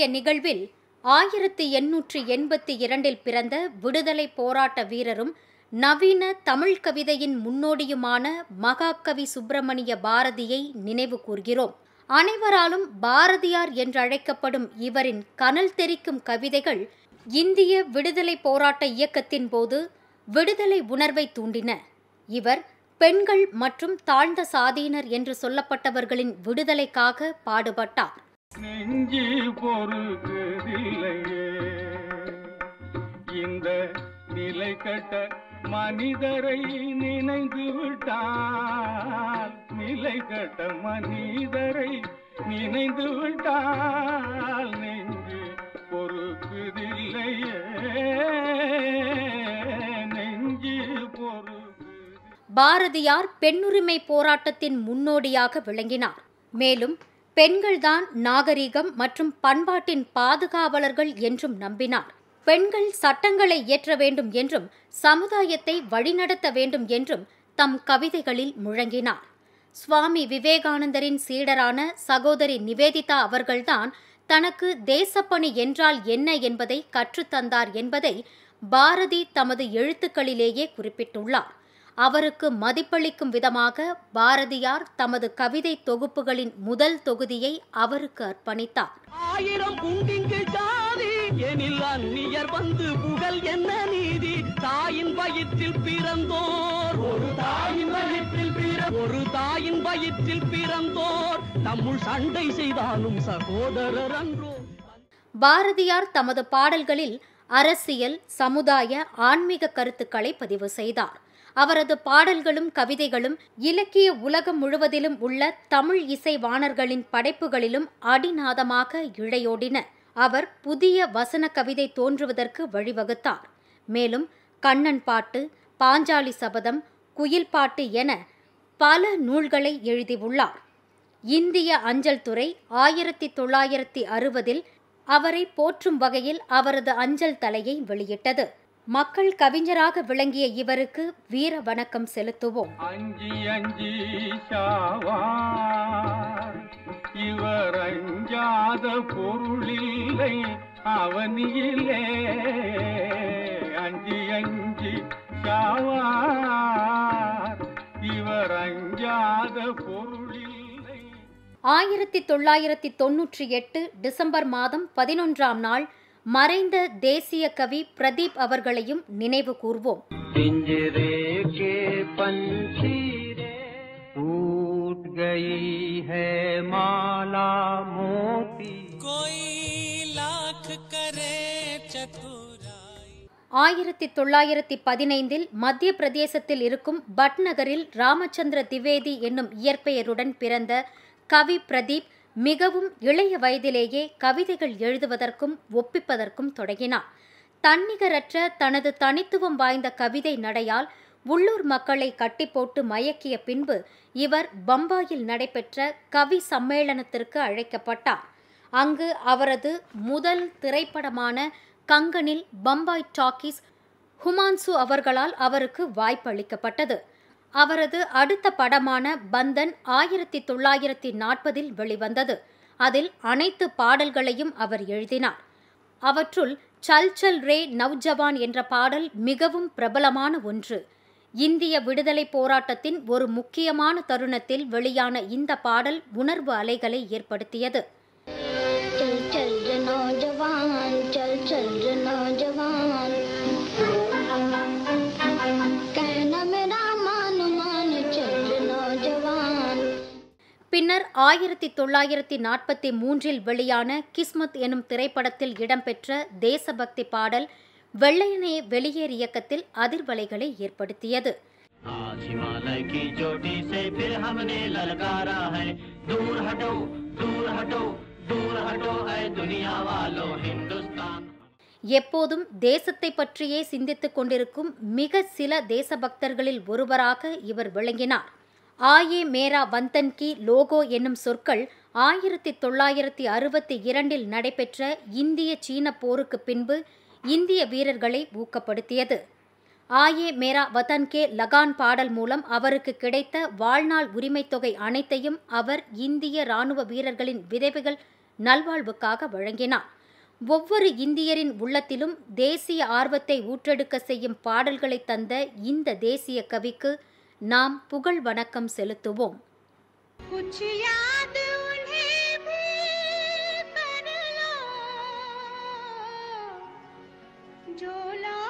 இன்றைய நிகழ்வில் ஆயிரத்தி எண்ணூற்றி எண்பத்தி இரண்டில் பிறந்த விடுதலை போராட்ட வீரரும் நவீன தமிழ் கவிதையின் முன்னோடியுமான மகாகவி சுப்பிரமணிய பாரதியை நினைவு கூர்கிறோம் அனைவராலும் பாரதியார் என்றழைக்கப்படும் இவரின் கனல் தெரிக்கும் கவிதைகள் இந்திய விடுதலை போராட்ட இயக்கத்தின் போது விடுதலை உணர்வை தூண்டின இவர் பெண்கள் மற்றும் தாழ்ந்த சாதியினர் என்று சொல்லப்பட்டவர்களின் விடுதலைக்காக பாடுபட்டார் நெஞ்சு பொறுக்குதில்லையே இந்த நிலை கட்ட மனிதரை நினைந்து விட்டால் நிலை கட்ட மனிதரை நினைந்து விட்டால் நெஞ்சு பொறுக்குதில்லையே நெஞ்சு பொறுக்கு பாரதியார் பெண்ணுரிமை போராட்டத்தின் முன்னோடியாக விளங்கினார் மேலும் பெண்கள்தான் நாகரிகம் மற்றும் பண்பாட்டின் பாதுகாவலர்கள் என்றும் நம்பினார் பெண்கள் சட்டங்களை இயற்ற வேண்டும் என்றும் சமுதாயத்தை வழிநடத்த வேண்டும் என்றும் தம் கவிதைகளில் முழங்கினார் சுவாமி விவேகானந்தரின் சீடரான சகோதரி நிவேதிதா அவர்கள்தான் தனக்கு தேசப்பணி என்றால் என்ன என்பதை கற்றுத்தந்தார் என்பதை பாரதி தமது எழுத்துக்களிலேயே குறிப்பிட்டுள்ளார் அவருக்கு மதிப்பளிக்கும் விதமாக பாரதியார் தமது கவிதை தொகுப்புகளின் முதல் தொகுதியை அவருக்கு அர்ப்பணித்தார் ஆயிரம் உண்டிங்கு ஜாதி எனில் அந்நியர் வந்து புகழ் என்ன நீதி தாயின் வயிற்றில் பிறந்தோர் ஒரு தாயின் வயிற்றில் பிற ஒரு தாயின் வயிற்றில் பிறந்தோர் தம்முள் சண்டை செய்தாலும் சகோதரர் அன்றோ பாரதியார் தமது பாடல்களில் அரசியல் சமுதாய ஆன்மீக கருத்துக்களை பதிவு செய்தார் அவரது பாடல்களும் கவிதைகளும் இலக்கிய உலகம் முழுவதிலும் உள்ள தமிழ் இசைவாணர்களின் படைப்புகளிலும் அடிநாதமாக இழையோடின அவர் புதிய வசன கவிதை தோன்றுவதற்கு வழிவகுத்தார் மேலும் கண்ணன் பாட்டு பாஞ்சாலி சபதம் குயில் பாட்டு என பல நூல்களை எழுதியுள்ளார் இந்திய அஞ்சல் துறை ஆயிரத்தி தொள்ளாயிரத்தி அறுபதில் அவரை போற்றும் வகையில் அவரது அஞ்சல் தலையை வெளியிட்டது மக்கள் கவிஞராக விளங்கிய இவருக்கு வீர வணக்கம் செலுத்துவோம் அஞ்சி அஞ்சி சாவார் இவர் அஞ்சாத பொருளில்லை அவனியிலே அஞ்சி அஞ்சி சாவார் இவர் அஞ்சாத பொருளில்லை ஆயிரத்தி தொள்ளாயிரத்தி தொன்னூற்றி எட்டு டிசம்பர் மாதம் பதினொன்றாம் நாள் மறைந்த தேசிய கவி பிரதீப் அவர்களையும் நினைவு கூர்வோம் पिंजरे के पंछी रे टूट गई है माला मोती कोई लाख करे चतुराई ஆயிரத்தி தொள்ளாயிரத்தி பதினைந்தில் மத்திய பிரதேசத்தில் இருக்கும் பட்நகரில் ராமச்சந்திர திவேதி என்னும் இயற்பெயருடன் பிறந்த கவி பிரதீப் மிகவும் இளைய வயதிலேயே கவிதைகள் எழுதுவதற்கும் ஒப்பிப்பதற்கும் தொடங்கினார் தன்னிகரற்ற தனது தனித்துவம் வாய்ந்த கவிதை நடையால் உள்ளூர் மக்களை கட்டி போட்டு மயக்கிய பின்பு இவர் பம்பாயில் நடைபெற்ற கவி சம்மேளனத்திற்கு அழைக்கப்பட்டார் அங்கு அவரது முதல் திரைப்படமான கங்கனில் பம்பாய் டாக்கீஸ் ஹுமான்சு அவர்களால் அவருக்கு வாய்ப்பு அளிக்கப்பட்டது அவரது அடுத்த படமான பந்தன் ஆயிரத்தி தொள்ளாயிரத்தி நாற்பதில் வெளிவந்தது அதில் அனைத்து பாடல்களையும் அவர் எழுதினார் அவற்றுள் சல் சல் ரே நவ்ஜவான் என்ற பாடல் மிகவும் பிரபலமான ஒன்று இந்திய விடுதலை போராட்டத்தின் ஒரு முக்கியமான தருணத்தில் வெளியான இந்த பாடல் உணர்வு அலைகளை ஏற்படுத்தியது चल चल रे नौजवान चल चल रे नौजवान कहना मेरा मान मान चल रे नौजवान பின்னர் ஆயிரத்தி தொள்ளாயிரத்தி நாற்பத்தி மூன்றில் வெளியான கிஸ்மத் எனும் திரைப்படத்தில் இடம்பெற்ற தேசபக்தி பாடல் வெள்ளையனே வெளியேறு இயக்கத்தில் அதிர்வலைகளை ஏற்படுத்தியது आज हिमालय की चोटी से फिर हमने ललकारा है दूर हटो दूर हटो दूर हटो है दुनिया वालों हिंदुस्तान எப்போதும் தேசத்தை பற்றியே சிந்தித்துக் கொண்டிருக்கும் மிக சில தேசபக்தர்களில் ஒருவராக இவர் விளங்கினார் ஆயே மேரா வந்தன் கி லோகோ என்னும் சொற்கள் ஆயிரத்தி தொள்ளாயிரத்தி அறுபத்தி இரண்டில் நடைபெற்ற இந்திய சீன போருக்கு பின்பு இந்திய வீரர்களை ஊக்கப்படுத்தியது ஆயே மேரா வதன் கே லகான் பாடல் மூலம் அவருக்கு கிடைத்த வாழ்நாள் உரிமைத் தொகை அனைத்தையும் அவர் இந்திய ராணுவ வீரர்களின் விதவைகள் நல்வாழ்வுக்காக வழங்கினார் ஒவ்வொரு இந்தியரின் உள்ளத்திலும் தேசிய ஆர்வத்தை ஊற்றெடுக்க செய்யும் பாடல்களை தந்த இந்த தேசிய கவிக்கு நாம் புகழ் வணக்கம் செலுத்துவோம் कुछ याद उन्हें भी कर लो जो ला